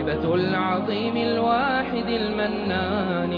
هبة العظيم الواحد المنان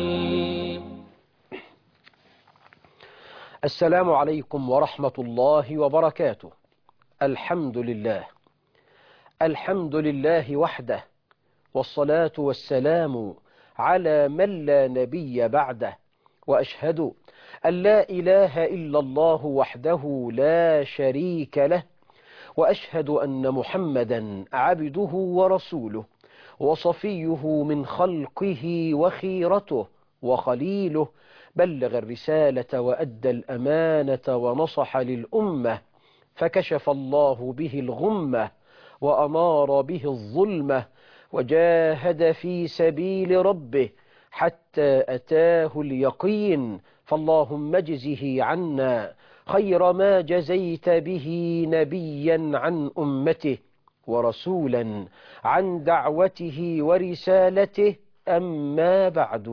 السلام عليكم ورحمة الله وبركاته الحمد لله الحمد لله وحده والصلاة والسلام على من لا نبي بعده وأشهد أن لا إله إلا الله وحده لا شريك له وأشهد أن محمدا عبده ورسوله وصفيه من خلقه وخيرته وخليله بلغ الرسالة وأدى الأمانة ونصح للأمة فكشف الله به الغمة وأمار به الظلمة وجاهد في سبيل ربه حتى أتاه اليقين فاللهم اجزه عنا خير ما جزيت به نبيا عن أمته ورسولا عن دعوته ورسالته أما بعد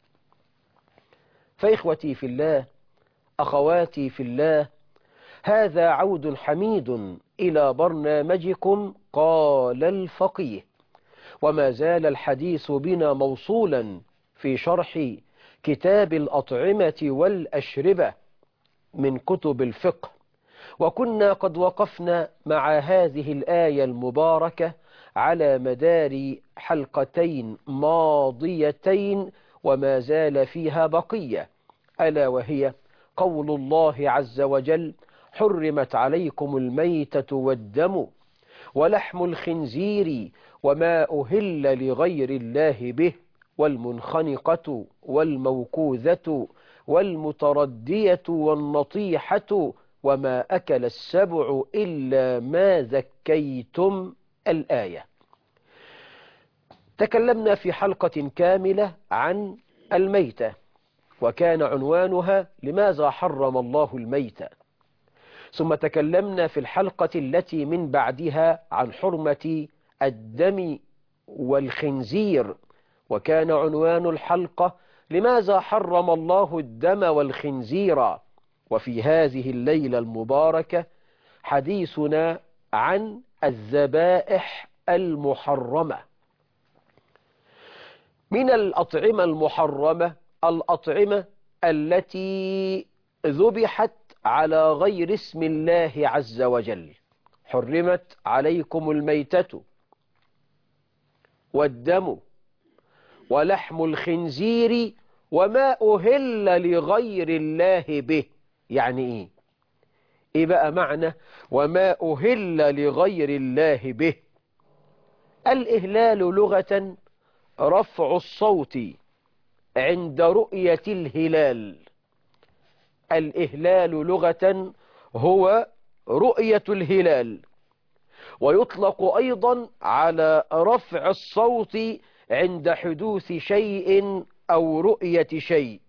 فإخوتي في الله أخواتي في الله هذا عود حميد إلى برنامجكم قال الفقيه وما زال الحديث بنا موصولا في شرح كتاب الأطعمة والأشربة من كتب الفقه وكنا قد وقفنا مع هذه الآية المباركة على مدار حلقتين ماضيتين وما زال فيها بقية ألا وهي قول الله عز وجل حرمت عليكم الميتة والدم ولحم الخنزير وما أهل لغير الله به والمنخنقة والموكوذة والمتردية والنطيحة وما أكل السبع إلا ما ذكيتم الآية تكلمنا في حلقة كاملة عن الميتة وكان عنوانها لماذا حرم الله الميتة ثم تكلمنا في الحلقة التي من بعدها عن حرمة الدم والخنزير وكان عنوان الحلقة لماذا حرم الله الدم والخنزير وفي هذه الليلة المباركة حديثنا عن الذبائح المحرمة من الأطعمة المحرمة الأطعمة التي ذبحت على غير اسم الله عز وجل حرمت عليكم الميتة والدم ولحم الخنزير وما أهل لغير الله به يعني إيه إيه بقى معنى وما أهل لغير الله به الإهلال لغة رفع الصوت عند رؤية الهلال الإهلال لغة هو رؤية الهلال ويطلق أيضا على رفع الصوت عند حدوث شيء أو رؤية شيء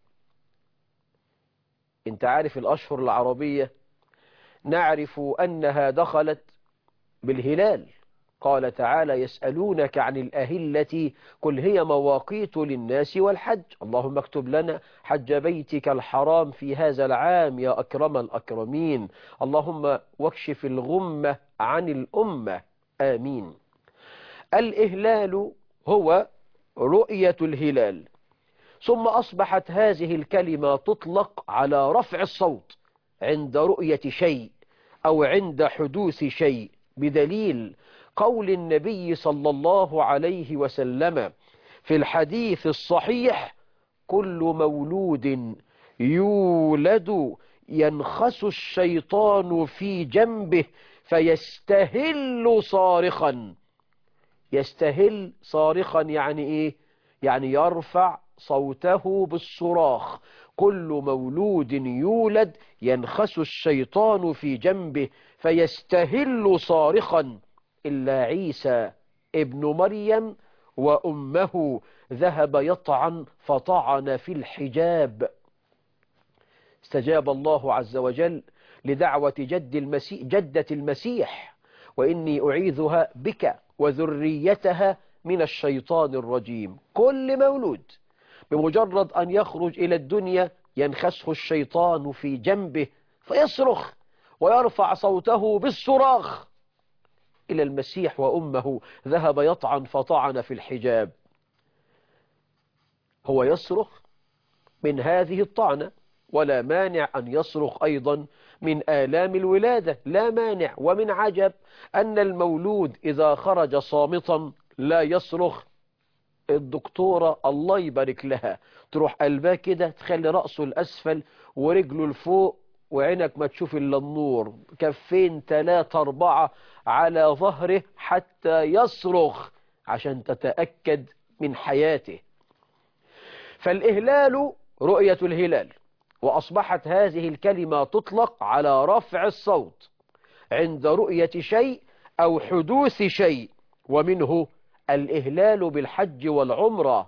انت عارف الأشهر العربية نعرف أنها دخلت بالهلال قال تعالى يسألونك عن الأهلة قل هي مواقيت للناس والحج اللهم اكتب لنا حج بيتك الحرام في هذا العام يا أكرم الأكرمين اللهم واكشف الغمة عن الأمة آمين الإهلال هو رؤية الهلال ثم أصبحت هذه الكلمة تطلق على رفع الصوت عند رؤية شيء أو عند حدوث شيء بدليل قول النبي صلى الله عليه وسلم في الحديث الصحيح كل مولود يولد ينخس الشيطان في جنبه فيستهل صارخا يستهل صارخا يعني ايه يعني يرفع صوته بالصراخ كل مولود يولد ينخس الشيطان في جنبه فيستهل صارخا إلا عيسى ابن مريم وأمه ذهب يطعن فطعن في الحجاب استجاب الله عز وجل لدعوة جد المسيح جدة المسيح وإني أعيذها بك وذريتها من الشيطان الرجيم كل مولود بمجرد أن يخرج إلى الدنيا ينخسه الشيطان في جنبه فيصرخ ويرفع صوته بالصراخ إلى المسيح وأمه ذهب يطعن فطعن في الحجاب هو يصرخ من هذه الطعنة ولا مانع أن يصرخ أيضا من آلام الولادة لا مانع ومن عجب أن المولود إذا خرج صامتا لا يصرخ الدكتورة الله يبارك لها تروح قلبها كده تخلي رأسه الأسفل ورجله لفوق وعينك ما تشوف إلا النور كفين ثلاثة أربعة على ظهره حتى يصرخ عشان تتأكد من حياته فالإهلال رؤية الهلال وأصبحت هذه الكلمة تطلق على رفع الصوت عند رؤية شيء أو حدوث شيء ومنه الإهلال بالحج والعمرة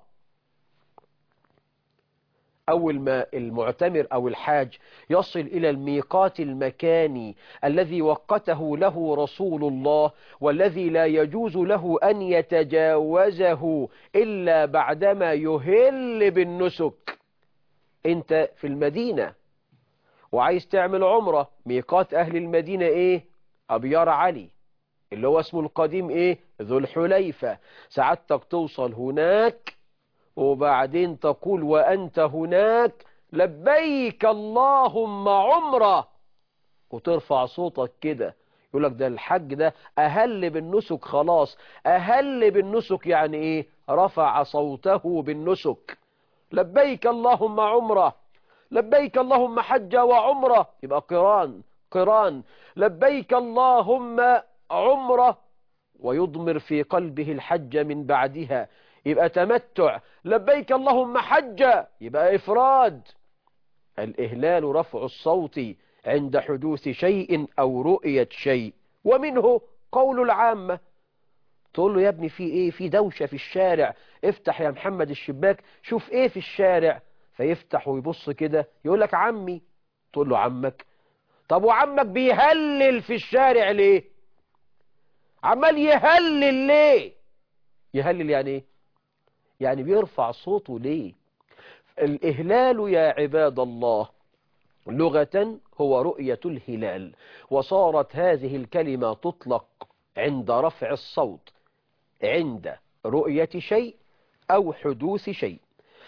أول ما المعتمر أو الحاج يصل إلى الميقات المكاني الذي وقته له رسول الله والذي لا يجوز له أن يتجاوزه إلا بعدما يهل بالنسك أنت في المدينة وعايز تعمل عمرة ميقات أهل المدينة إيه أبيار علي اللي هو اسمه القديم إيه ذو الحليفة سعادتك توصل هناك وبعدين تقول وأنت هناك لبيك اللهم عمرة وترفع صوتك كده يقول لك ده الحج ده أهل بالنسك خلاص أهل بالنسك يعني إيه رفع صوته بالنسك لبيك اللهم عمرة لبيك اللهم حج وعمرة يبقى قران قران لبيك اللهم عمرة ويضمر في قلبه الحج من بعدها يبقى تمتع لبيك اللهم حجة يبقى إفراد الإهلال رفع الصوت عند حدوث شيء أو رؤية شيء ومنه قول العامة تقول له يا ابني في ايه في دوشة في الشارع افتح يا محمد الشباك شوف ايه في الشارع فيفتح ويبص كده يقول لك عمي تقول له عمك طب وعمك بيهلل في الشارع ليه عمال يهلل ليه يهلل يعني ايه يعني بيرفع صوته ليه الإهلال يا عباد الله لغة هو رؤية الهلال وصارت هذه الكلمة تطلق عند رفع الصوت عند رؤية شيء أو حدوث شيء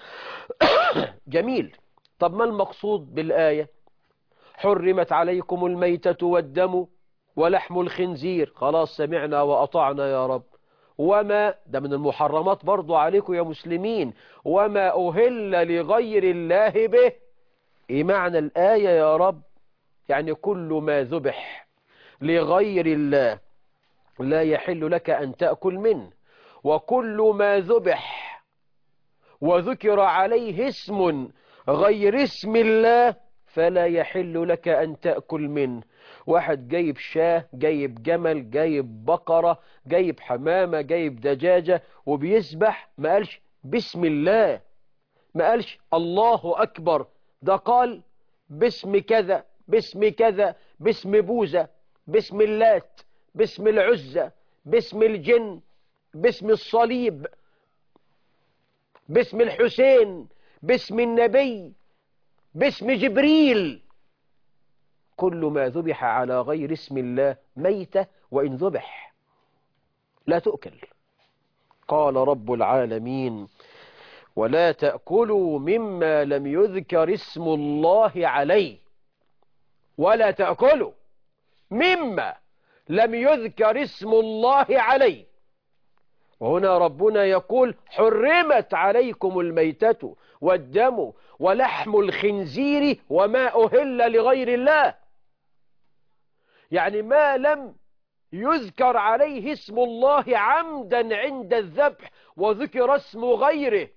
جميل طب ما المقصود بالآية حرمت عليكم الميتة والدم ولحم الخنزير خلاص سمعنا وأطعنا يا رب وما ده من المحرمات برضو عليكم يا مسلمين وما أهل لغير الله به إيه معنى الآية يا رب يعني كل ما ذبح لغير الله لا يحل لك أن تأكل منه وكل ما ذبح وذكر عليه اسم غير اسم الله فلا يحل لك أن تأكل منه واحد جايب شاه جايب جمل جايب بقرة جايب حمامة جايب دجاجة وبيسبح ما قالش بسم الله ما قالش الله أكبر ده قال باسم كذا باسم كذا باسم بوزة باسم اللات باسم العزة باسم الجن باسم الصليب باسم الحسين باسم النبي باسم جبريل كل ما ذبح على غير اسم الله ميتة وإن ذبح لا تؤكل قال رب العالمين ولا تأكلوا مما لم يذكر اسم الله عليه ولا تأكلوا مما لم يذكر اسم الله عليه وهنا ربنا يقول حرمت عليكم الميتة والدم ولحم الخنزير وما أهل لغير الله يعني ما لم يذكر عليه اسم الله عمدا عند الذبح وذكر اسم غيره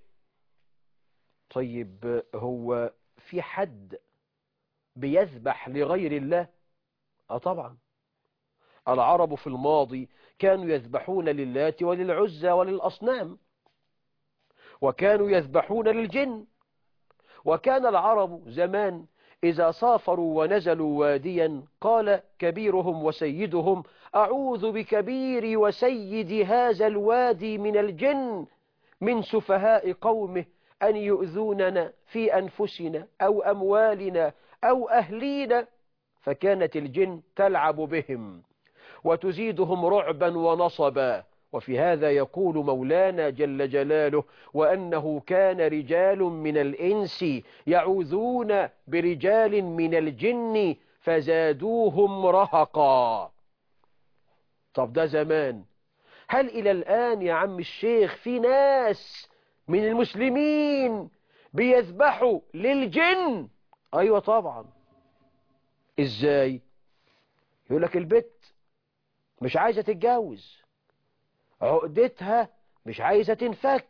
طيب هو في حد بيذبح لغير الله اه طبعا العرب في الماضي كانوا يذبحون للات وللعزى وللأصنام وكانوا يذبحون للجن وكان العرب زمان إذا سافروا ونزلوا واديا قال كبيرهم وسيدهم أعوذ بكبير وسيد هذا الوادي من الجن من سفهاء قومه أن يؤذوننا في أنفسنا أو أموالنا أو أهلينا فكانت الجن تلعب بهم وتزيدهم رعبا ونصبا وفي هذا يقول مولانا جل جلاله وأنه كان رجال من الإنس يعوذون برجال من الجن فزادوهم رهقا طب ده زمان هل إلى الآن يا عم الشيخ في ناس من المسلمين بيذبحوا للجن أيوة طبعا إزاي يقول لك البت مش عايزة تتجوز عقدتها مش عايزة تنفك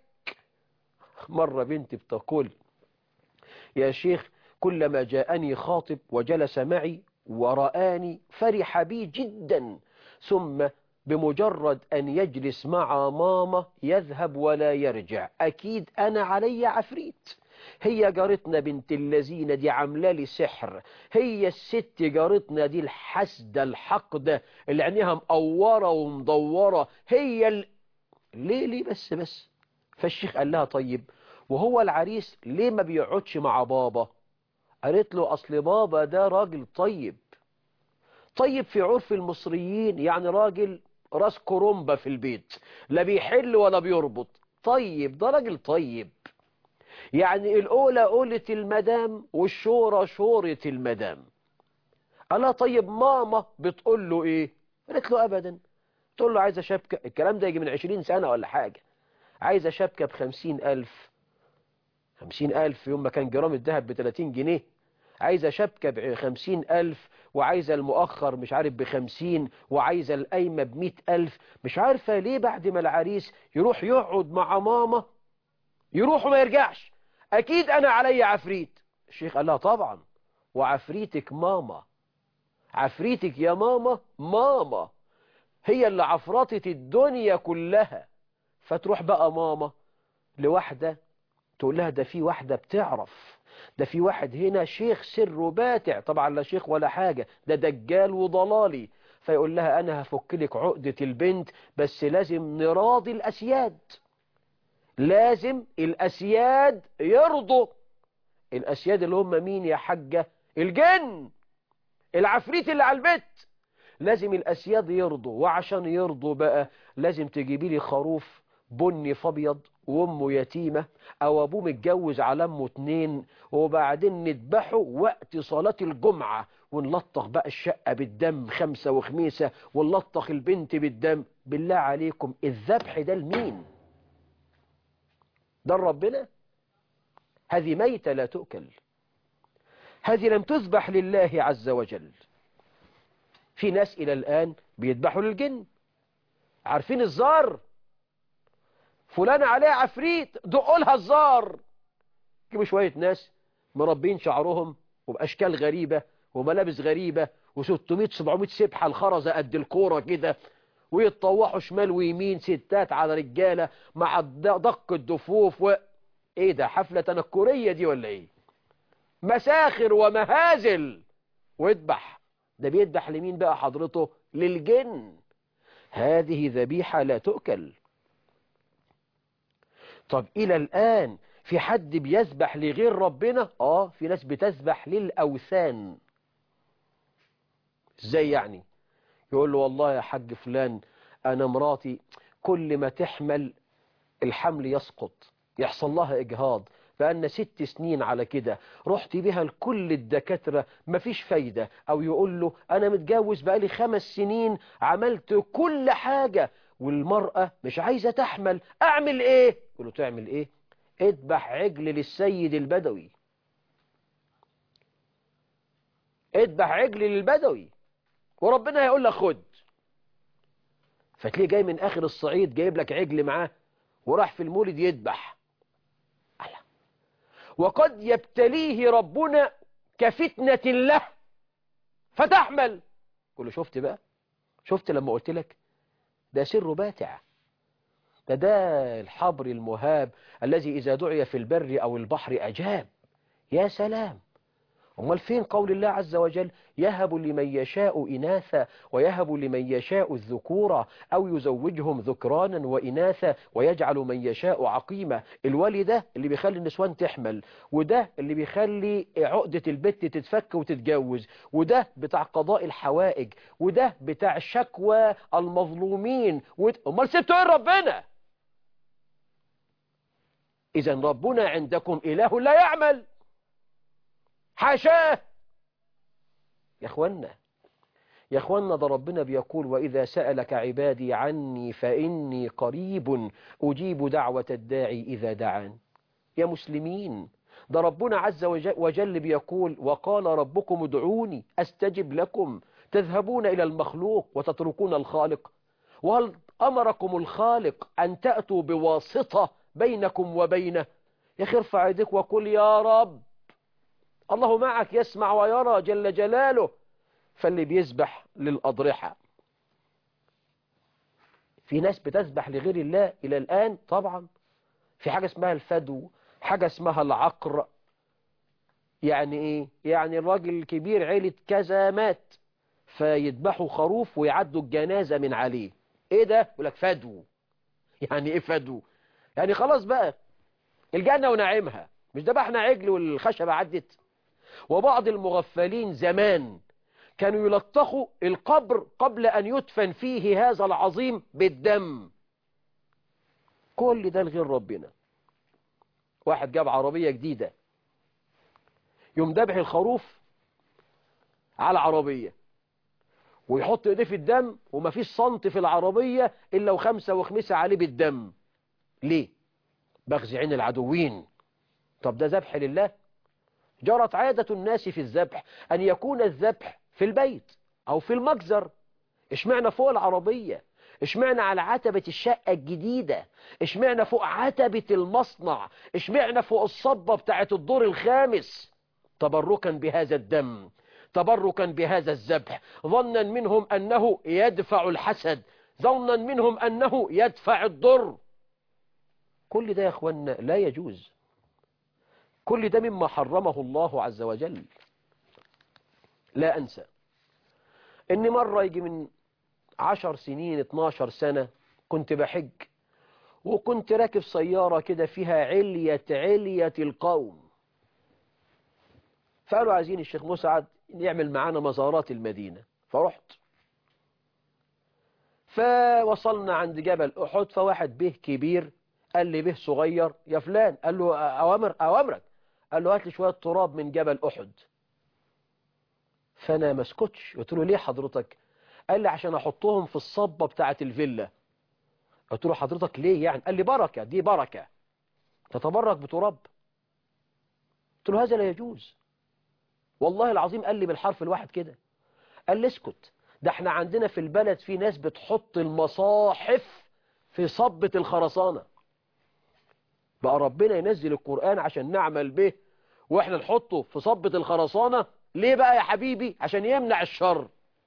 مرة بنت بتقول يا شيخ كلما جاءني خاطب وجلس معي ورآني فرح بي جدا ثم بمجرد أن يجلس مع ماما يذهب ولا يرجع أكيد أنا علي عفريت هي جارتنا بنت اللذينة دي عاملة لي سحر هي الست جارتنا دي الحسدة الحقدة اللي عينيها مقورة ومدورة هي ال... ليه ليه بس بس فالشيخ قال لها طيب وهو العريس ليه ما بيقعدش مع بابا قالت له أصل بابا ده راجل طيب طيب في عرف المصريين يعني راجل راس كرومبا في البيت لا بيحل ولا بيربط طيب ده راجل طيب يعني الأولى قولة المدام والشورى شورة المدام قالها طيب ماما بتقول له ايه قالت له ابدا تقول له عايزة شبكة الكلام ده يجي من عشرين سنة ولا حاجة عايزة شبكة بخمسين ألف خمسين ألف يوم ما كان جرام الذهب بتلاتين جنيه عايزة شبكة بخمسين ألف وعايزة المؤخر مش عارف بخمسين وعايزة القايمة بمئة ألف مش عارفة ليه بعد ما العريس يروح يقعد مع ماما يروح وما يرجعش أكيد أنا علي عفريت الشيخ قال لها طبعا وعفريتك ماما عفريتك يا ماما ماما هي اللي عفرطت الدنيا كلها فتروح بقى ماما لواحدة تقول لها ده في واحدة بتعرف ده في واحد هنا شيخ سر باتع طبعا لا شيخ ولا حاجة ده دجال وضلالي فيقول لها أنا هفك لك عقدة البنت بس لازم نراضي الأسياد لازم الأسياد يرضوا الأسياد اللي هم مين يا حجة الجن العفريت اللي على البيت لازم الأسياد يرضوا وعشان يرضوا بقى لازم تجيبي لي خروف بني فابيض وامه يتيمة او ابوه متجوز على امه اتنين وبعدين نذبحه وقت صلاة الجمعة ونلطخ بقى الشقة بالدم خمسة وخميسة ونلطخ البنت بالدم بالله عليكم الذبح ده لمين ده ربنا هذه ميتة لا تؤكل هذه لم تذبح لله عز وجل في ناس إلى الآن بيذبحوا للجن عارفين الزار فلان عليه عفريت دقوا لها الزار جيبوا شوية ناس مربين شعرهم وبأشكال غريبة وملابس غريبة و600 700 سبحة الخرزة قد الكورة كده ويتطوحوا شمال ويمين ستات على رجالة مع دق الدفوف و... ايه ده حفلة تنكرية دي ولا ايه مساخر ومهازل ويذبح ده بيذبح لمين بقى حضرته للجن هذه ذبيحة لا تؤكل طب إلى الآن في حد بيذبح لغير ربنا آه في ناس بتذبح للأوثان ازاي يعني يقول له والله يا حاج فلان أنا مراتي كل ما تحمل الحمل يسقط يحصل لها إجهاض بقالنا ست سنين على كده رحت بيها لكل الدكاترة مفيش فايدة أو يقول له أنا متجوز بقالي خمس سنين عملت كل حاجة والمرأة مش عايزة تحمل أعمل إيه يقول له تعمل إيه اذبح عجل للسيد البدوي اذبح عجل للبدوي وربنا هيقول لك خد فتلاقيه جاي من آخر الصعيد جايب لك عجل معاه وراح في المولد يذبح وقد يبتليه ربنا كفتنة له فتحمل قل له شفت بقى شفت لما قلت لك ده سر باتع ده ده الحبر المهاب الذي إذا دعي في البر أو البحر أجاب يا سلام أمال فين قول الله عز وجل يهب لمن يشاء إناثا ويهب لمن يشاء الذكورة أو يزوجهم ذكرانا وإناثا ويجعل من يشاء عقيمة الولي ده اللي بيخلي النسوان تحمل وده اللي بيخلي عقدة البت تتفك وتتجوز وده بتاع قضاء الحوائج وده بتاع شكوى المظلومين وت... أمال سبتوا إيه ربنا إذا ربنا عندكم إله لا يعمل حاشاه يا اخوانا يا اخوانا ده ربنا بيقول وإذا سألك عبادي عني فإني قريب أجيب دعوة الداعي إذا دعان يا مسلمين ده ربنا عز وجل بيقول وقال ربكم ادعوني أستجب لكم تذهبون إلى المخلوق وتتركون الخالق وهل أمركم الخالق أن تأتوا بواسطة بينكم وبينه يا أخي ارفع يديك وقل يا رب الله معك يسمع ويرى جل جلاله فاللي بيسبح للأضرحة في ناس بتسبح لغير الله إلى الآن طبعا في حاجة اسمها الفدو حاجة اسمها العقر يعني ايه يعني الراجل الكبير عيلة كذا مات فيذبحوا خروف ويعدوا الجنازة من عليه ايه ده يقول لك فدو يعني ايه فدو يعني خلاص بقى الجنة ونعيمها مش ذبحنا عجل والخشبة عدت وبعض المغفلين زمان كانوا يلطخوا القبر قبل أن يدفن فيه هذا العظيم بالدم كل ده لغير ربنا واحد جاب عربية جديدة يوم ذبح الخروف على العربية ويحط ايديه في الدم ومفيش صنت في العربية إلا وخمسة وخمسة عليه بالدم ليه بغزي عين العدوين طب ده ذبح لله جرت عادة الناس في الذبح أن يكون الذبح في البيت أو في المجزر اشمعنا فوق العربية اشمعنا على عتبة الشقة الجديدة اشمعنا فوق عتبة المصنع اشمعنا فوق الصبة بتاعة الدور الخامس تبركا بهذا الدم تبركا بهذا الذبح ظنا منهم أنه يدفع الحسد ظنا منهم أنه يدفع الضر كل ده يا أخوانا لا يجوز كل ده مما حرمه الله عز وجل لا أنسى إن مرة يجي من عشر سنين اتناشر سنة كنت بحج وكنت راكب سيارة كده فيها علية علية القوم فقالوا عايزين الشيخ مسعد يعمل معانا مزارات المدينة فرحت فوصلنا عند جبل أحد فواحد به كبير قال لي به صغير يا فلان قال له أوامر أوامرك قال له هات لي شوية تراب من جبل أحد فأنا ما اسكتش قلت له ليه حضرتك قال لي عشان أحطهم في الصبة بتاعة الفيلا قلت له حضرتك ليه يعني قال لي بركة دي بركة تتبرك بتراب قلت له هذا لا يجوز والله العظيم قال لي بالحرف الواحد كده قال لي اسكت ده احنا عندنا في البلد في ناس بتحط المصاحف في صبة الخرسانة بقى ربنا ينزل القرآن عشان نعمل به واحنا نحطه في صبة الخرسانة ليه بقى يا حبيبي عشان يمنع الشر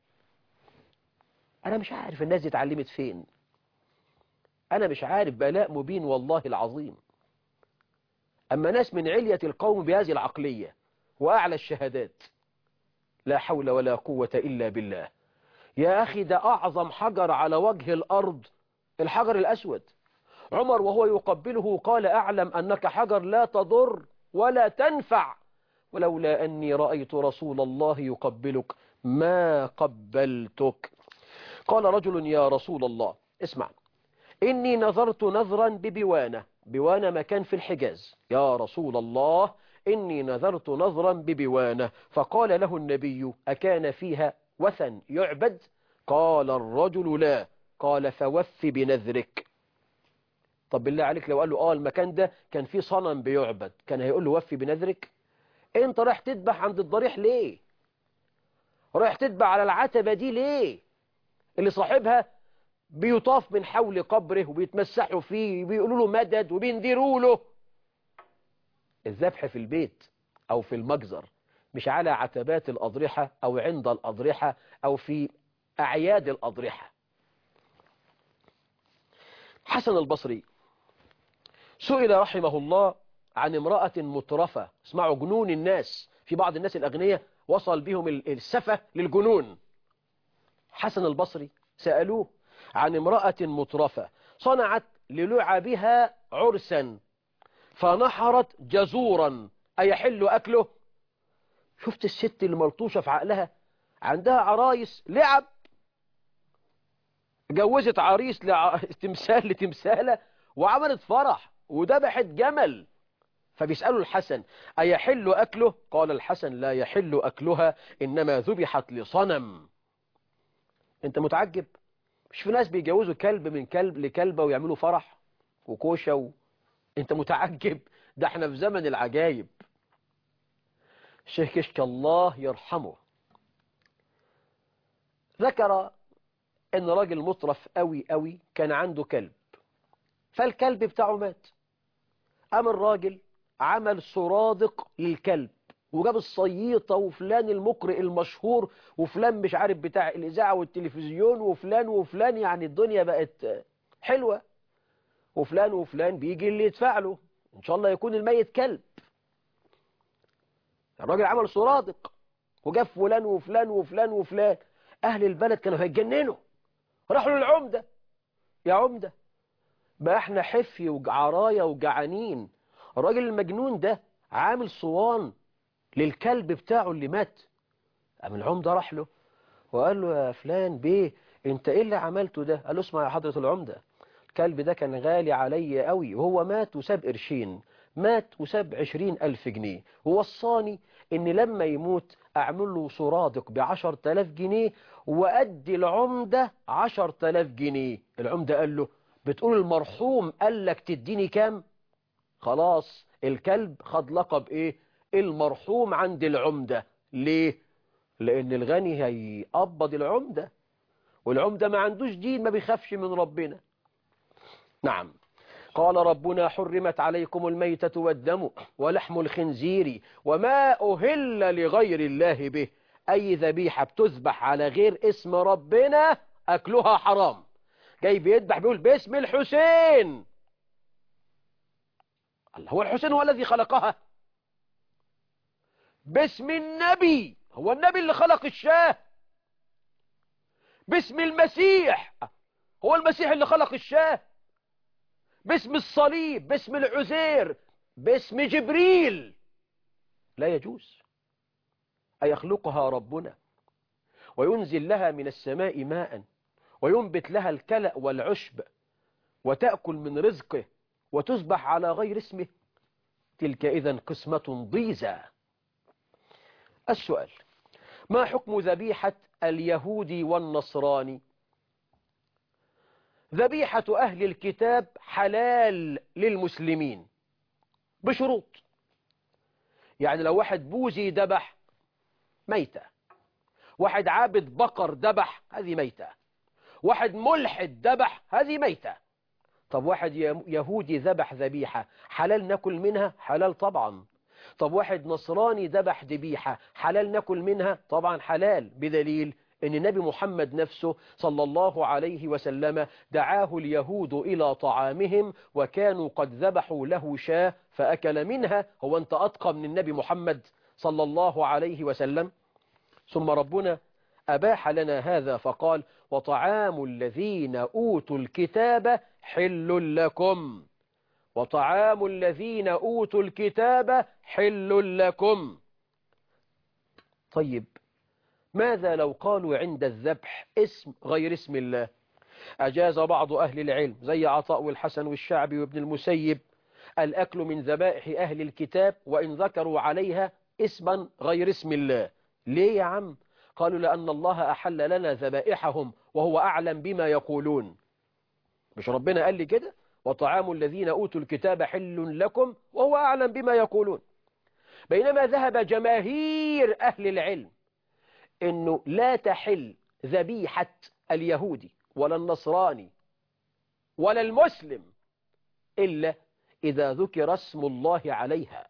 انا مش عارف الناس دي اتعلمت فين انا مش عارف بلاء مبين والله العظيم اما ناس من علية القوم بهذه العقلية واعلى الشهادات لا حول ولا قوة الا بالله يا اخي ده اعظم حجر على وجه الارض الحجر الاسود عمر وهو يقبله قال أعلم أنك حجر لا تضر ولا تنفع ولولا أني رأيت رسول الله يقبلك ما قبلتك قال رجل يا رسول الله اسمع إني نظرت نظرا ببوانة بوانة مكان في الحجاز يا رسول الله إني نظرت نظرا ببوانة فقال له النبي أكان فيها وثن يعبد قال الرجل لا قال فوف بنذرك طب بالله عليك لو قال له اه المكان ده كان فيه صنم بيعبد كان هيقول له وفي بنذرك انت رايح تذبح عند الضريح ليه رايح تذبح على العتبة دي ليه اللي صاحبها بيطاف من حول قبره وبيتمسحوا فيه وبيقولوا له مدد وبينديروا له الذبح في البيت او في المجزر مش على عتبات الأضرحة او عند الأضرحة او في أعياد الأضرحة حسن البصري سئل رحمه الله عن امرأة مترفة اسمعوا جنون الناس في بعض الناس الأغنياء وصل بهم السفة للجنون حسن البصري سألوه عن امرأة مطرفة صنعت للعبها عرسا فنحرت جزورا أيحل أكله شفت الست اللي ملطوشة في عقلها عندها عرايس لعب جوزت عريس لع... تمثال لتمثالة وعملت فرح وذبحت جمل فبيسألوا الحسن أيحل أكله قال الحسن لا يحل أكلها إنما ذبحت لصنم انت متعجب مش في ناس بيجوزوا كلب من كلب لكلبة ويعملوا فرح وكوشة و... انت متعجب ده احنا في زمن العجايب الشيخ كشك الله يرحمه ذكر ان راجل مطرف قوي قوي كان عنده كلب فالكلب بتاعه مات قام الراجل عمل سرادق للكلب وجاب الصييطة وفلان المقرئ المشهور وفلان مش عارف بتاع الإذاعة والتلفزيون وفلان وفلان يعني الدنيا بقت حلوة وفلان وفلان بيجي اللي يدفع له إن شاء الله يكون الميت كلب الراجل عمل سرادق وجاب فلان وفلان وفلان وفلان أهل البلد كانوا هيتجننوا راحوا للعمدة يا عمدة بقى احنا حفي وعراية وجعانين الراجل المجنون ده عامل صوان للكلب بتاعه اللي مات قام العمدة راح له وقال له يا فلان بيه انت ايه اللي عملته ده قال له اسمع يا حضرة العمدة الكلب ده كان غالي عليا قوي وهو مات وساب قرشين مات وساب عشرين ألف جنيه ووصاني ان لما يموت اعمل له سرادق بعشر تلاف جنيه وادي العمدة عشر تلاف جنيه العمدة قال له بتقول المرحوم قال لك تديني كام خلاص الكلب خد لقب ايه المرحوم عند العمدة ليه لان الغني هيقبض العمدة والعمدة ما عندوش دين ما بيخافش من ربنا نعم قال ربنا حرمت عليكم الميتة والدم ولحم الخنزير وما أهل لغير الله به أي ذبيحة بتذبح على غير اسم ربنا أكلها حرام جاي بيذبح بيقول باسم الحسين الله هو الحسين هو الذي خلقها باسم النبي هو النبي اللي خلق الشاه باسم المسيح هو المسيح اللي خلق الشاه باسم الصليب باسم العزير باسم جبريل لا يجوز أيخلقها ربنا وينزل لها من السماء ماء وينبت لها الكلأ والعشب وتأكل من رزقه وتذبح على غير اسمه تلك إذا قسمة ضيزى السؤال ما حكم ذبيحة اليهودي والنصراني ذبيحة أهل الكتاب حلال للمسلمين بشروط يعني لو واحد بوذي ذبح ميتة واحد عابد بقر ذبح هذه ميتة واحد ملحد ذبح هذه ميتة طب واحد يهودي ذبح ذبيحة حلال ناكل منها حلال طبعا طب واحد نصراني ذبح ذبيحة حلال ناكل منها طبعا حلال بدليل ان النبي محمد نفسه صلى الله عليه وسلم دعاه اليهود إلى طعامهم وكانوا قد ذبحوا له شاه فأكل منها هو أنت أتقى من النبي محمد صلى الله عليه وسلم ثم ربنا أباح لنا هذا فقال وطعام الذين أوتوا الكتاب حل لكم وطعام الذين أوتوا الكتاب حل لكم طيب ماذا لو قالوا عند الذبح اسم غير اسم الله أجاز بعض أهل العلم زي عطاء والحسن والشعبي وابن المسيب الأكل من ذبائح أهل الكتاب وإن ذكروا عليها اسما غير اسم الله ليه يا عم قالوا لأن الله أحل لنا ذبائحهم وهو أعلم بما يقولون مش ربنا قال لي كده وطعام الذين أوتوا الكتاب حل لكم وهو أعلم بما يقولون بينما ذهب جماهير أهل العلم أنه لا تحل ذبيحة اليهودي ولا النصراني ولا المسلم إلا إذا ذكر اسم الله عليها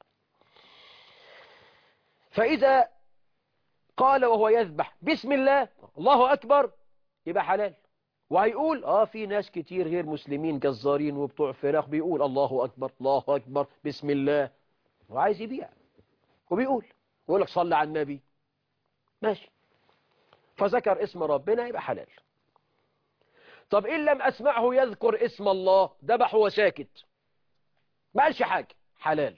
فإذا قال وهو يذبح بسم الله الله أكبر يبقى حلال وهيقول اه في ناس كتير غير مسلمين جزارين وبتوع فراخ بيقول الله أكبر الله أكبر بسم الله وعايز يبيع وبيقول يقول لك صلى على النبي ماشي فذكر اسم ربنا يبقى حلال طب إن لم أسمعه يذكر اسم الله ذبح وساكت ما قالش حاجة حلال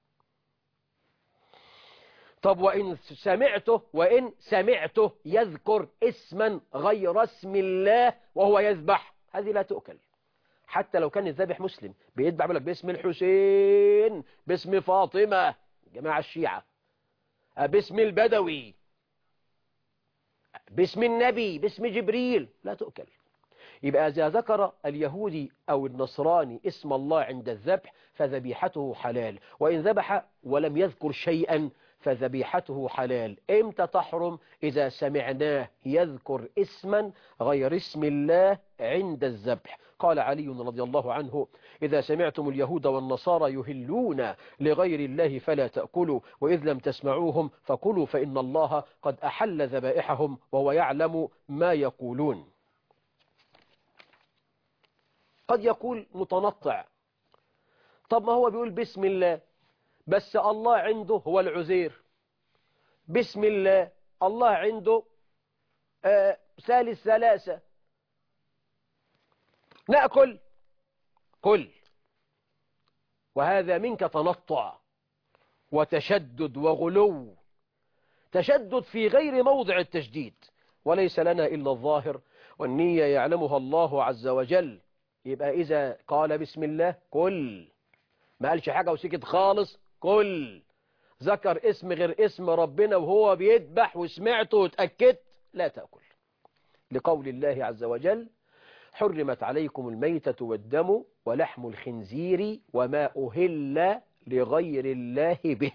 طب وإن سمعته وإن سمعته يذكر اسما غير اسم الله وهو يذبح هذه لا تؤكل حتى لو كان الذابح مسلم بيذبح بيقول لك باسم الحسين باسم فاطمة جماعة الشيعة باسم البدوي باسم النبي باسم جبريل لا تؤكل يبقى إذا ذكر اليهودي أو النصراني اسم الله عند الذبح فذبيحته حلال وإن ذبح ولم يذكر شيئا فذبيحته حلال امتى تحرم إذا سمعناه يذكر اسما غير اسم الله عند الذبح قال علي رضي الله عنه إذا سمعتم اليهود والنصارى يهلون لغير الله فلا تأكلوا وإذ لم تسمعوهم فكلوا فإن الله قد أحل ذبائحهم وهو يعلم ما يقولون قد يقول متنطع طب ما هو بيقول بسم الله بس الله عنده هو العزير بسم الله الله عنده آه ثالث ثلاثة نأكل كل وهذا منك تنطع وتشدد وغلو تشدد في غير موضع التشديد وليس لنا إلا الظاهر والنية يعلمها الله عز وجل يبقى إذا قال بسم الله كل ما قالش حاجة وسكت خالص كل ذكر اسم غير اسم ربنا وهو بيذبح وسمعته وتأكدت لا تأكل لقول الله عز وجل حرمت عليكم الميتة والدم ولحم الخنزير وما أهل لغير الله به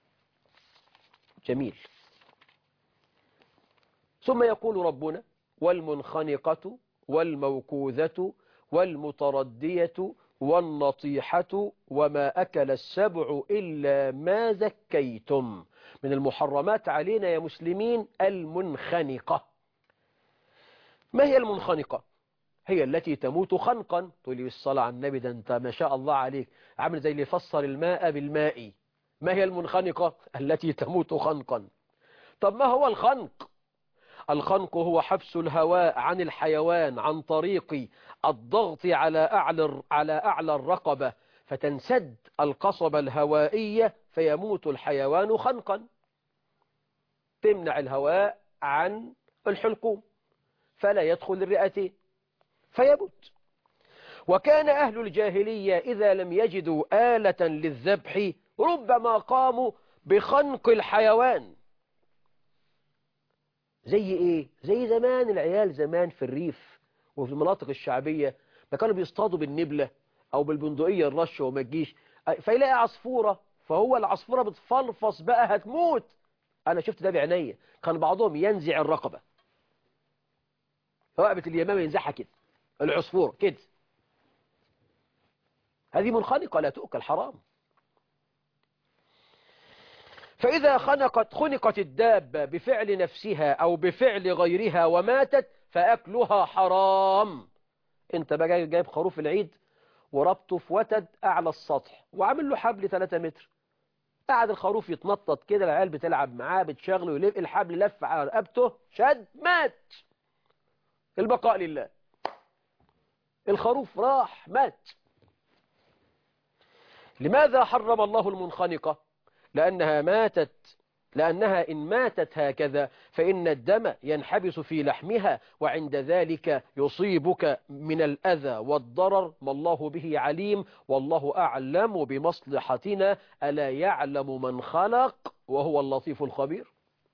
جميل ثم يقول ربنا والمنخنقة والموكوذة والمتردية والنطيحة وما أكل السبع إلا ما زكيتم من المحرمات علينا يا مسلمين المنخنقة ما هي المنخنقة هي التي تموت خنقا تقول لي الصلاة على النبي ده انت ما شاء الله عليك عامل زي اللي فسر الماء بالماء ما هي المنخنقة التي تموت خنقا طب ما هو الخنق الخنق هو حبس الهواء عن الحيوان عن طريق الضغط على أعلى, على أعلى الرقبة فتنسد القصبة الهوائية فيموت الحيوان خنقا تمنع الهواء عن الحلقوم فلا يدخل الرئتين فيموت وكان أهل الجاهلية إذا لم يجدوا آلة للذبح ربما قاموا بخنق الحيوان زي ايه زي زمان العيال زمان في الريف وفي المناطق الشعبية ما كانوا بيصطادوا بالنبلة او بالبندقية الرشة وما تجيش فيلاقي عصفورة فهو العصفورة بتفلفص بقى هتموت انا شفت ده بعينيا كان بعضهم ينزع الرقبة رقبة اليمامة ينزعها كده العصفور كده هذه منخنقة لا تؤكل حرام فإذا خنقت خنقت الدابة بفعل نفسها أو بفعل غيرها وماتت فأكلها حرام انت بقى جايب خروف العيد وربطه في وتد أعلى السطح وعامل له حبل 3 متر قعد الخروف يتنطط كده العيال بتلعب معاه بتشغله ويلف الحبل لف على رقبته شد مات البقاء لله الخروف راح مات لماذا حرم الله المنخنقة لأنها ماتت لأنها إن ماتت هكذا فإن الدم ينحبس في لحمها وعند ذلك يصيبك من الأذى والضرر ما الله به عليم والله أعلم بمصلحتنا ألا يعلم من خلق وهو اللطيف الخبير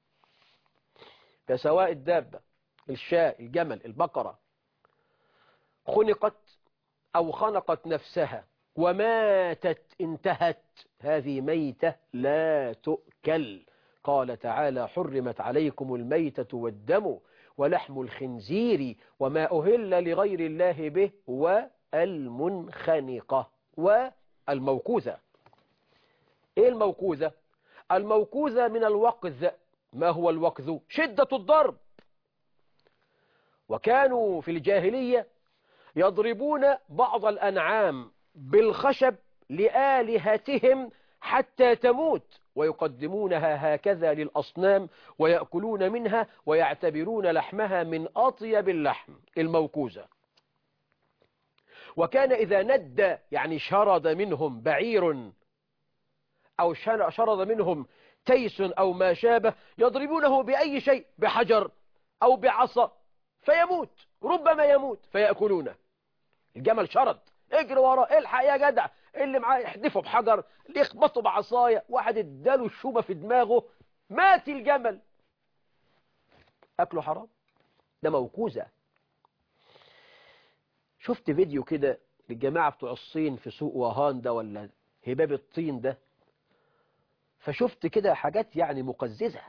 فسواء الدابة الشاء الجمل البقرة خنقت أو خنقت نفسها وماتت انتهت هذه ميتة لا تؤكل قال تعالى حرمت عليكم الميتة والدم ولحم الخنزير وما أهل لغير الله به والمنخنقة والموكوذة إيه الموكوذة؟ الموكوذة من الوقذ ما هو الوقذ؟ شدة الضرب وكانوا في الجاهلية يضربون بعض الأنعام بالخشب لآلهتهم حتى تموت ويقدمونها هكذا للأصنام ويأكلون منها ويعتبرون لحمها من أطيب اللحم الموكوزة وكان إذا ند يعني شرد منهم بعير أو شرد منهم تيس أو ما شابه يضربونه بأي شيء بحجر أو بعصا فيموت ربما يموت فيأكلونه الجمل شرد اجري وراه الحق يا جدع اللي معاه يحدفه بحجر اللي يخبطه بعصايه واحد اداله الشومة في دماغه مات الجمل أكله حرام ده موكوزة شفت فيديو كده للجماعة بتوع الصين في سوق وهان ده ولا هباب الطين ده فشفت كده حاجات يعني مقززة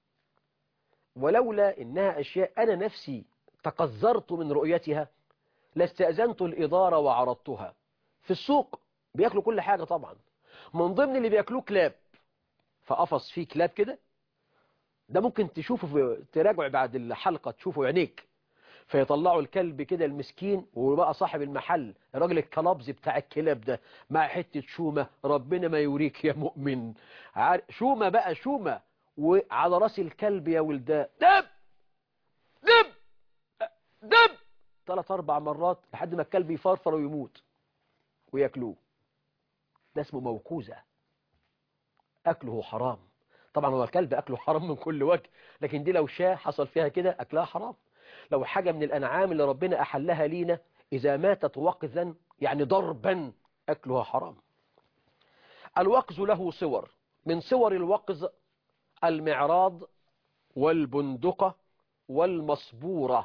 ولولا إنها أشياء أنا نفسي تقذرت من رؤيتها لاستأذنت الإدارة وعرضتها في السوق بياكلوا كل حاجة طبعا من ضمن اللي بياكلوه كلاب فقفص فيه كلاب كده ده ممكن تشوفه في تراجع بعد الحلقة تشوفه عينيك فيطلعوا الكلب كده المسكين وبقى صاحب المحل الراجل الكلابز بتاع الكلاب ده مع حتة شومة ربنا ما يوريك يا مؤمن شومة بقى شومة وعلى راس الكلب يا ولداء دب دب دب ثلاث اربع مرات لحد ما الكلب يفرفر ويموت وياكلوه ده اسمه موكوزة أكله حرام طبعا هو الكلب أكله حرام من كل وجه لكن دي لو شاه حصل فيها كده أكلها حرام لو حاجة من الأنعام اللي ربنا أحلها لينا إذا ماتت وقذا يعني ضربا أكلها حرام الوقز له صور من صور الوقز المعراض والبندقة والمصبورة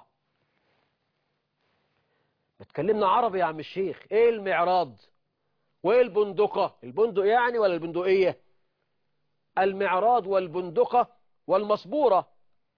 اتكلمنا عربي يا عم الشيخ ايه المعراض وايه البندقة البندق يعني ولا البندقية المعراض والبندقة والمصبورة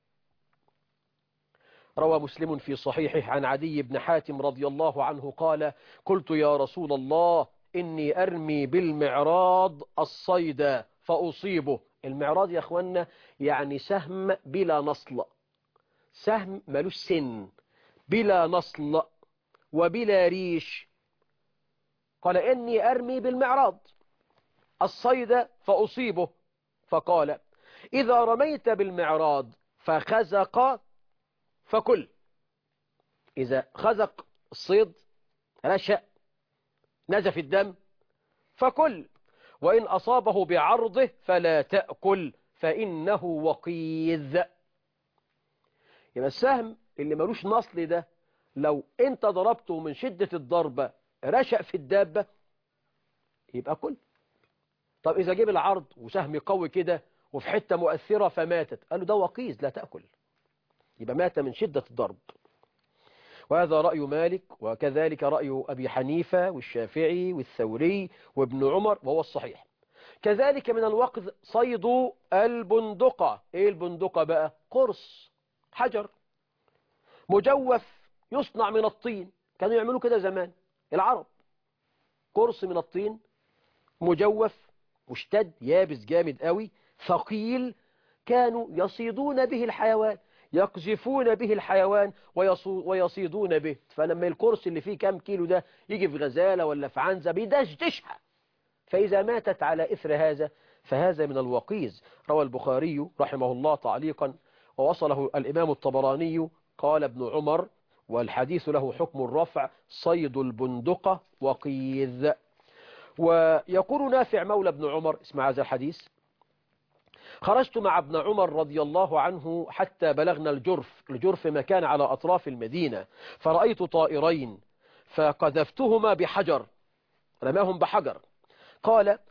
روى مسلم في صحيحه عن عدي بن حاتم رضي الله عنه قال قلت يا رسول الله إني أرمي بالمعراض الصيد فأصيبه المعراض يا أخوانا يعني سهم بلا نصل سهم ملوش سن بلا نصل وبلا ريش قال إني أرمي بالمعراض الصيد فأصيبه فقال إذا رميت بالمعراض فخزق فكل إذا خزق الصيد رشأ نزف الدم فكل وإن أصابه بعرضه فلا تأكل فإنه وقيذ يبقى السهم اللي ملوش نصل ده لو انت ضربته من شدة الضربة رشأ في الدابة يبقى كل طب إذا جيب العرض وسهم قوي كده وفي حتة مؤثرة فماتت قال له ده وقيز لا تأكل يبقى مات من شدة الضرب وهذا رأي مالك وكذلك رأي أبي حنيفة والشافعي والثوري وابن عمر وهو الصحيح كذلك من الوقذ صيد البندقة ايه البندقة بقى قرص حجر مجوف يصنع من الطين كانوا يعملوا كده زمان العرب قرص من الطين مجوف مشتد يابس جامد قوي ثقيل كانوا يصيدون به الحيوان يقذفون به الحيوان ويصيدون به فلما القرص اللي فيه كام كيلو ده يجي في غزالة ولا في عنزة بيدشدشها فإذا ماتت على إثر هذا فهذا من الوقيز روى البخاري رحمه الله تعليقا ووصله الإمام الطبراني قال ابن عمر والحديث له حكم الرفع صيد البندقة وقيذ ويقول نافع مولى ابن عمر اسمع هذا الحديث خرجت مع ابن عمر رضي الله عنه حتى بلغنا الجرف الجرف مكان على أطراف المدينة فرأيت طائرين فقذفتهما بحجر رماهم بحجر قال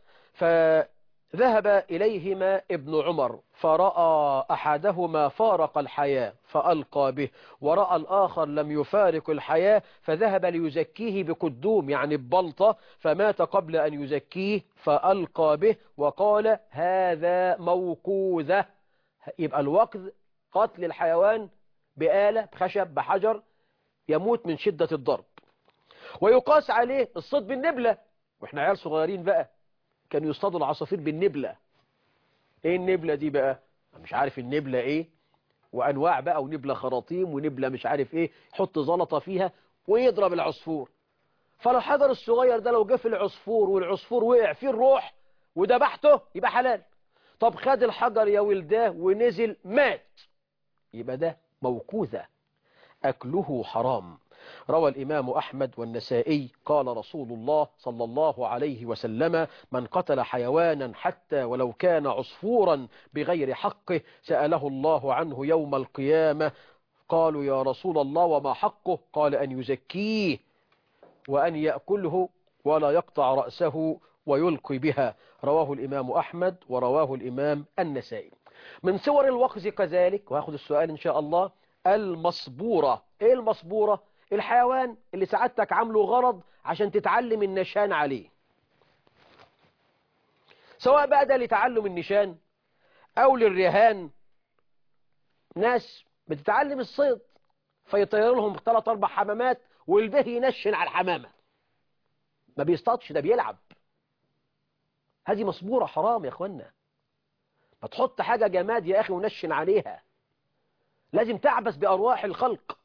فذهب إليهما ابن عمر فرأى أحدهما فارق الحياة فألقى به ورأى الآخر لم يفارق الحياة فذهب ليزكيه بقدوم يعني ببلطة فمات قبل أن يزكيه فألقى به وقال هذا موقوذة يبقى الوقذ قتل الحيوان بآلة بخشب بحجر يموت من شدة الضرب ويقاس عليه الصيد بالنبلة واحنا عيال صغيرين بقى كانوا يصطادوا العصافير بالنبلة ايه النبلة دي بقى مش عارف النبلة ايه وانواع بقى ونبلة خراطيم ونبلة مش عارف ايه يحط زلطة فيها ويضرب العصفور فالحجر الصغير ده لو جه في العصفور والعصفور وقع فيه الروح وذبحته يبقى حلال طب خد الحجر يا ولداه ونزل مات يبقى ده موكوذة أكله حرام روى الإمام أحمد والنسائي قال رسول الله صلى الله عليه وسلم من قتل حيوانا حتى ولو كان عصفورا بغير حقه سأله الله عنه يوم القيامة قالوا يا رسول الله وما حقه قال أن يزكيه وأن يأكله ولا يقطع رأسه ويلقي بها رواه الإمام أحمد ورواه الإمام النسائي من صور الوقز كذلك وهاخد السؤال إن شاء الله المصبورة إيه المصبورة الحيوان اللي سعادتك عامله غرض عشان تتعلم النشان عليه سواء بقى ده لتعلم النشان أو للرهان ناس بتتعلم الصيد فيطير لهم ثلاث أربع حمامات والبه ينشن على الحمامة ما بيصطادش ده بيلعب هذه مصبورة حرام يا اخوانا ما تحط حاجة جماد يا أخي ونشن عليها لازم تعبس بأرواح الخلق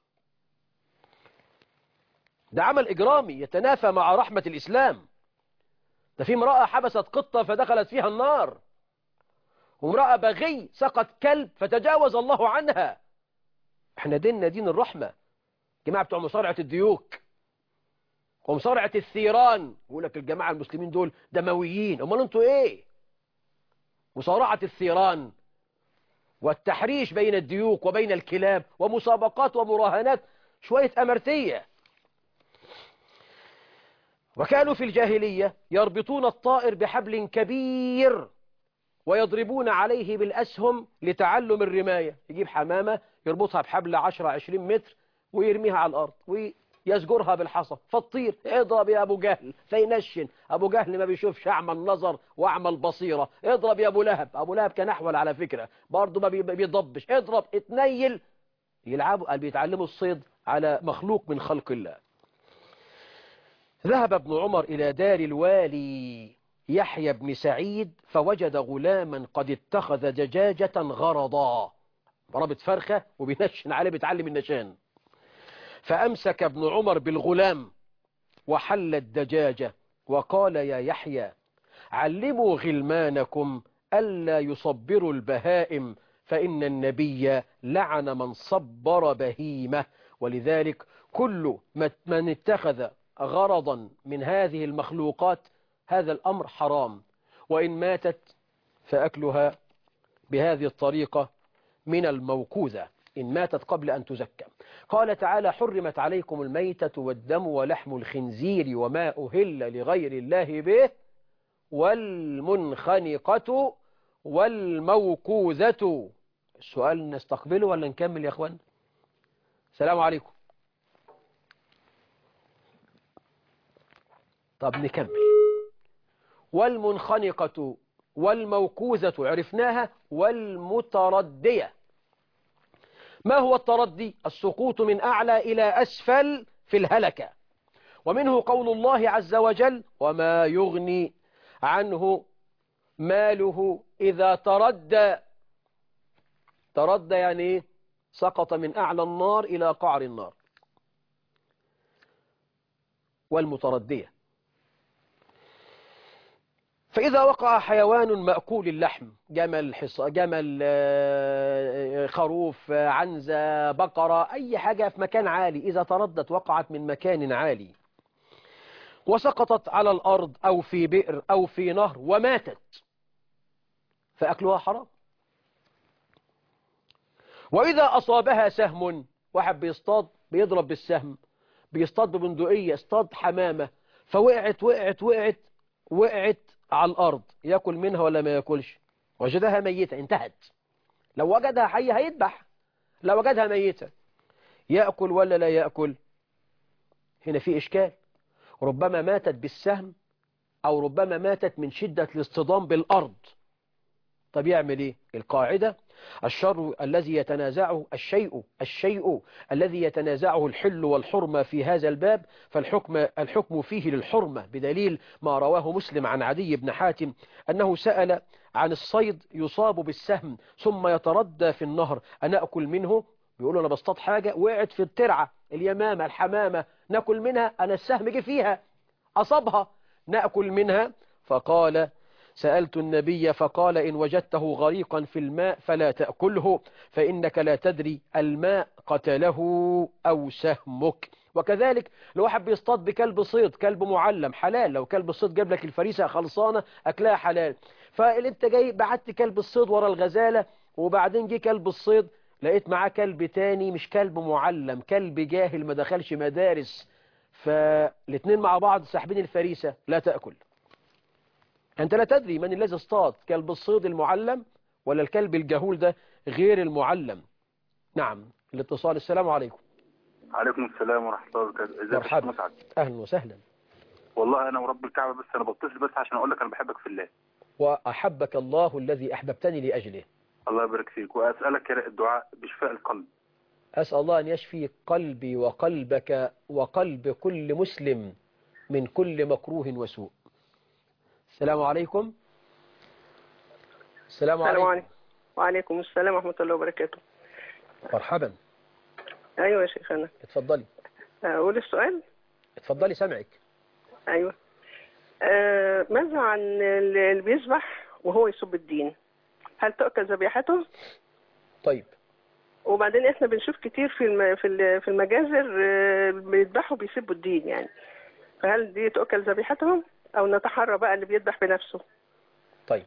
ده عمل إجرامي يتنافى مع رحمة الإسلام ده في امرأة حبست قطة فدخلت فيها النار وامرأة بغي سقط كلب فتجاوز الله عنها احنا ديننا دين الرحمة جماعة بتوع مصارعة الديوك ومصارعة الثيران يقول لك الجماعة المسلمين دول دمويين امال انتوا ايه مصارعة الثيران والتحريش بين الديوك وبين الكلاب ومسابقات ومراهنات شوية أمرتية وكانوا في الجاهلية يربطون الطائر بحبل كبير ويضربون عليه بالأسهم لتعلم الرماية يجيب حمامة يربطها بحبل 10-20 متر ويرميها على الأرض ويزجرها بالحصى فتطير اضرب يا أبو جهل فينشن أبو جهل ما بيشوفش أعمى النظر وأعمى البصيرة اضرب يا أبو لهب أبو لهب كان أحول على فكرة برضه ما بيضبش اضرب اتنيل يلعبوا قال بيتعلموا الصيد على مخلوق من خلق الله ذهب ابن عمر إلى دار الوالي يحيى بن سعيد فوجد غلاما قد اتخذ دجاجة غرضا رابط فرخة وبينشن عليه بيتعلم النشان فأمسك ابن عمر بالغلام وحل الدجاجة وقال يا يحيى علموا غلمانكم ألا يصبروا البهائم فإن النبي لعن من صبر بهيمة ولذلك كل من اتخذ غرضا من هذه المخلوقات هذا الأمر حرام وإن ماتت فأكلها بهذه الطريقة من الموكوذة إن ماتت قبل أن تزكى قال تعالى حرمت عليكم الميتة والدم ولحم الخنزير وما أهل لغير الله به والمنخنقة والموكوذة السؤال نستقبله ولا نكمل يا أخوان السلام عليكم طب نكمل والمنخنقة والموكوذة عرفناها والمتردية ما هو التردي السقوط من أعلى إلى أسفل في الهلكة ومنه قول الله عز وجل وما يغني عنه ماله إذا تردى تردى يعني إيه؟ سقط من أعلى النار إلى قعر النار والمتردية فإذا وقع حيوان مأكول اللحم جمل حص... جمل خروف عنزة بقرة أي حاجة في مكان عالي إذا تردت وقعت من مكان عالي وسقطت على الأرض أو في بئر أو في نهر وماتت فأكلها حرام وإذا أصابها سهم واحد بيصطاد بيضرب بالسهم بيصطاد ببندقية اصطاد حمامة فوقعت وقعت وقعت وقعت على الأرض يأكل منها ولا ما يأكلش وجدها ميتة انتهت لو وجدها حية هيذبح لو وجدها ميتة يأكل ولا لا يأكل هنا في إشكال ربما ماتت بالسهم أو ربما ماتت من شدة الاصطدام بالأرض طب يعمل إيه القاعدة الشر الذي يتنازعه الشيء الشيء الذي يتنازعه الحل والحرمة في هذا الباب فالحكم الحكم فيه للحرمة بدليل ما رواه مسلم عن عدي بن حاتم أنه سأل عن الصيد يصاب بالسهم ثم يتردى في النهر أنا أكل منه بيقول أنا بصطاد حاجة وقعت في الترعة اليمامة الحمامة نأكل منها أنا السهم جه فيها أصابها نأكل منها فقال سألت النبي فقال إن وجدته غريقا في الماء فلا تأكله فإنك لا تدري الماء قتله أو سهمك وكذلك لو واحد بيصطاد بكلب صيد كلب معلم حلال لو كلب الصيد جاب لك الفريسة خلصانة أكلها حلال فأنت جاي بعت كلب الصيد ورا الغزالة وبعدين جه كلب الصيد لقيت معاه كلب تاني مش كلب معلم كلب جاهل ما دخلش مدارس فالاثنين مع بعض ساحبين الفريسة لا تأكل أنت لا تدري من الذي اصطاد كلب الصيد المعلم ولا الكلب الجهول ده غير المعلم نعم الاتصال السلام عليكم عليكم السلام ورحمة الله وبركاته ازيك يا مرحبا. شيخ مسعد أهلا وسهلا والله انا ورب الكعبة بس انا بتصل بس عشان اقول لك انا بحبك في الله وأحبك الله الذي أحببتني لأجله الله يبارك فيك واسالك يا الدعاء بشفاء القلب أسأل الله أن يشفي قلبي وقلبك وقلب كل مسلم من كل مكروه وسوء السلام عليكم السلام السلام عليكم عليكم وعليكم السلام ورحمة الله وبركاته مرحبا أيوة يا شيخنا اتفضلي أقول السؤال اتفضلي سامعك أيوة آه ماذا عن اللي بيذبح وهو يسب الدين هل تؤكل ذبيحته طيب وبعدين احنا بنشوف كتير في الم... في ال- في المجازر آه، بيذبحوا بيسبوا الدين يعني فهل دي تؤكل ذبيحتهم او نتحرى بقى اللي بيذبح بنفسه طيب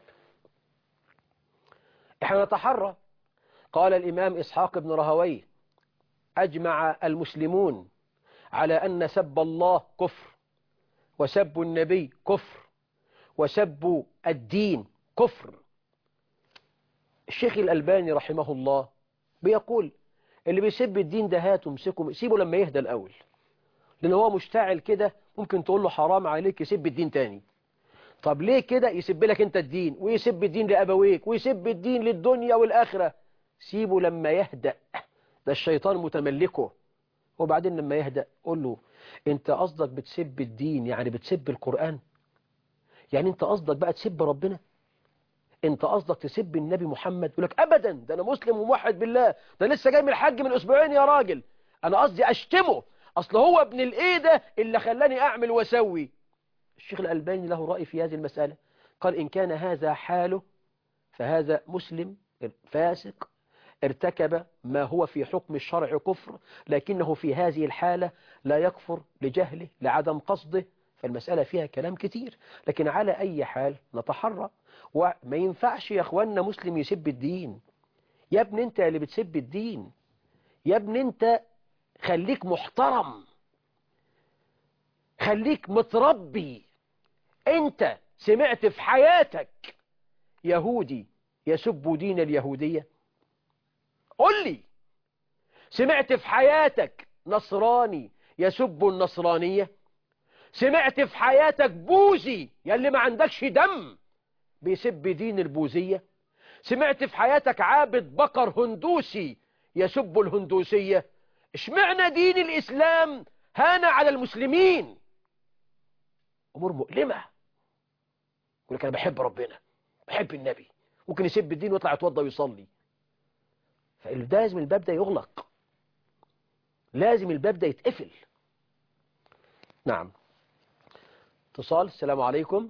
احنا نتحرى قال الإمام إسحاق بن رهوي أجمع المسلمون على أن سب الله كفر وسب النبي كفر وسب الدين كفر الشيخ الألباني رحمه الله بيقول اللي بيسب الدين ده هاته امسكه سيبه لما يهدى الأول لأن هو مشتعل كده ممكن تقول له حرام عليك يسب الدين تاني طب ليه كده يسب لك انت الدين ويسب الدين لأبويك ويسب الدين للدنيا والآخرة سيبه لما يهدأ ده الشيطان متملكه وبعدين لما يهدأ قول له انت قصدك بتسب الدين يعني بتسب القرآن يعني انت قصدك بقى تسب ربنا انت قصدك تسب النبي محمد يقول لك ابدا ده انا مسلم وموحد بالله ده لسه جاي من الحج من اسبوعين يا راجل انا قصدي اشتمه اصل هو ابن الايده اللي خلاني اعمل واسوي الشيخ الألباني له رأي في هذه المسألة قال إن كان هذا حاله فهذا مسلم فاسق ارتكب ما هو في حكم الشرع كفر لكنه في هذه الحالة لا يكفر لجهله لعدم قصده فالمسألة فيها كلام كتير لكن على أي حال نتحرى وما ينفعش يا أخوانا مسلم يسب الدين يا ابن انت اللي بتسب الدين يا ابن انت خليك محترم خليك متربي انت سمعت في حياتك يهودي يسب دين اليهودية قل لي سمعت في حياتك نصراني يسب النصرانية سمعت في حياتك بوذي يلي ما عندكش دم بيسب دين البوذية سمعت في حياتك عابد بقر هندوسي يسب الهندوسية اشمعنى دين الإسلام هان على المسلمين أمور مؤلمة يقول لك أنا بحب ربنا بحب النبي ممكن يسب الدين ويطلع يتوضى ويصلي فلازم الباب ده يغلق لازم الباب ده يتقفل نعم اتصال السلام عليكم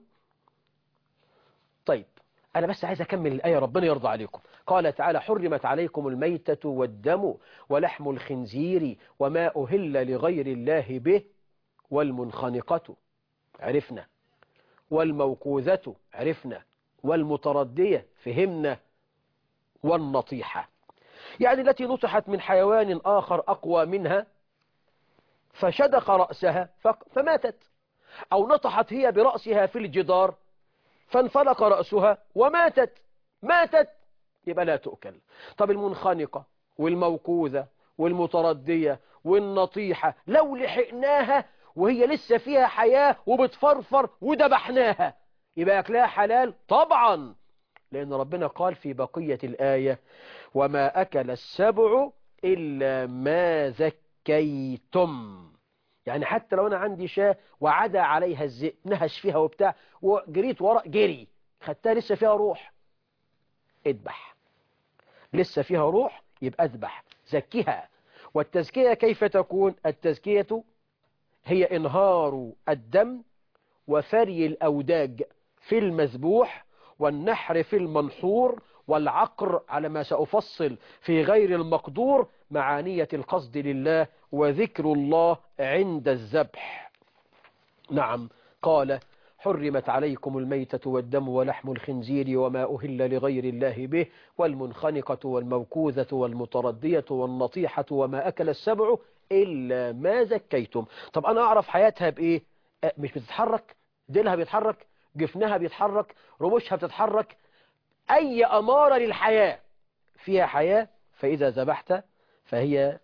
طيب أنا بس عايز أكمل الآية ربنا يرضى عليكم قال تعالى حرمت عليكم الميتة والدم ولحم الخنزير وما أهل لغير الله به والمنخنقة عرفنا والموقوذة عرفنا والمتردية فهمنا والنطيحة يعني التي نطحت من حيوان آخر أقوى منها فشدق رأسها فماتت أو نطحت هي برأسها في الجدار فانفلق رأسها وماتت ماتت يبقى لا تؤكل طب المنخنقة والموقوذة والمتردية والنطيحة لو لحقناها وهي لسه فيها حياة وبتفرفر ودبحناها يبقى أكلها حلال طبعا لأن ربنا قال في بقية الآية وما أكل السبع إلا ما ذكيتم يعني حتى لو أنا عندي شاة وعدى عليها الذئب نهش فيها وبتاع وجريت وراء جري خدتها لسه فيها روح اذبح لسه فيها روح يبقى اذبح زكيها والتزكية كيف تكون التزكية هي انهار الدم وفري الأوداج في المذبوح والنحر في المنحور والعقر على ما سأفصل في غير المقدور معانية القصد لله وذكر الله عند الذبح نعم قال حرمت عليكم الميتة والدم ولحم الخنزير وما أهل لغير الله به والمنخنقة والموكوذة والمتردية والنطيحة وما أكل السبع إلا ما زكيتم طب أنا أعرف حياتها بإيه أه مش بتتحرك ديلها بيتحرك جفنها بيتحرك رموشها بتتحرك أي أمارة للحياة فيها حياة فإذا ذبحت فهي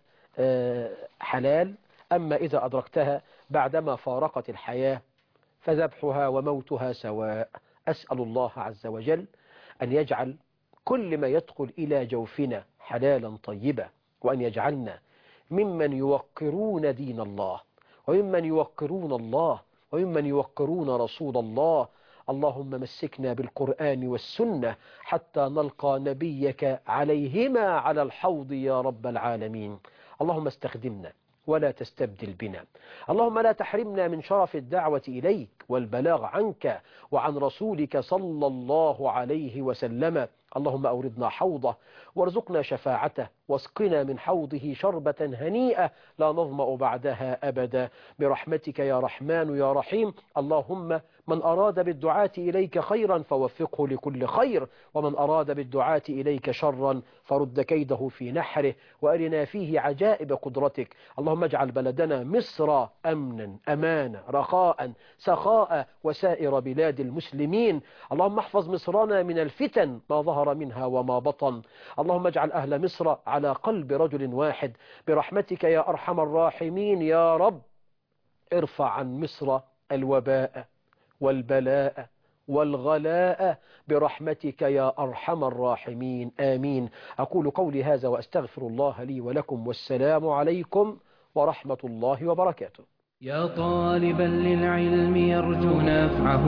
حلال أما إذا أدركتها بعدما فارقت الحياة فذبحها وموتها سواء أسأل الله عز وجل أن يجعل كل ما يدخل إلى جوفنا حلالا طيبا وأن يجعلنا ممن يوقرون دين الله وممن يوقرون الله وممن يوقرون رسول الله اللهم مسكنا بالقرآن والسنة حتى نلقى نبيك عليهما على الحوض يا رب العالمين اللهم استخدمنا ولا تستبدل بنا اللهم لا تحرمنا من شرف الدعوة إليك والبلاغ عنك وعن رسولك صلى الله عليه وسلم اللهم أوردنا حوضه وارزقنا شفاعته واسقنا من حوضه شربة هنيئة لا نظمأ بعدها أبدا برحمتك يا رحمن يا رحيم اللهم من أراد بالدعاة إليك خيرا فوفقه لكل خير ومن أراد بالدعاة إليك شرا فرد كيده في نحره وأرنا فيه عجائب قدرتك اللهم اجعل بلدنا مصر أمنا أمانا رخاء سخاء وسائر بلاد المسلمين اللهم احفظ مصرنا من الفتن ما ظهر منها وما بطن اللهم اجعل أهل مصر على قلب رجل واحد برحمتك يا أرحم الراحمين يا رب ارفع عن مصر الوباء والبلاء والغلاء برحمتك يا أرحم الراحمين آمين أقول قولي هذا وأستغفر الله لي ولكم والسلام عليكم ورحمة الله وبركاته يا طالبا للعلم يرجو نفعه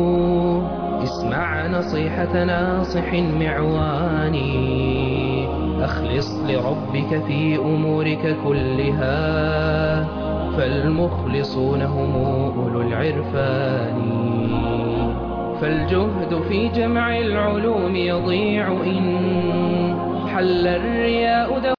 اسمع نصيحة ناصح معواني أخلص لربك في أمورك كلها فالمخلصون هم أولو العرفان فالجهد في جمع العلوم يضيع إن حل الرياء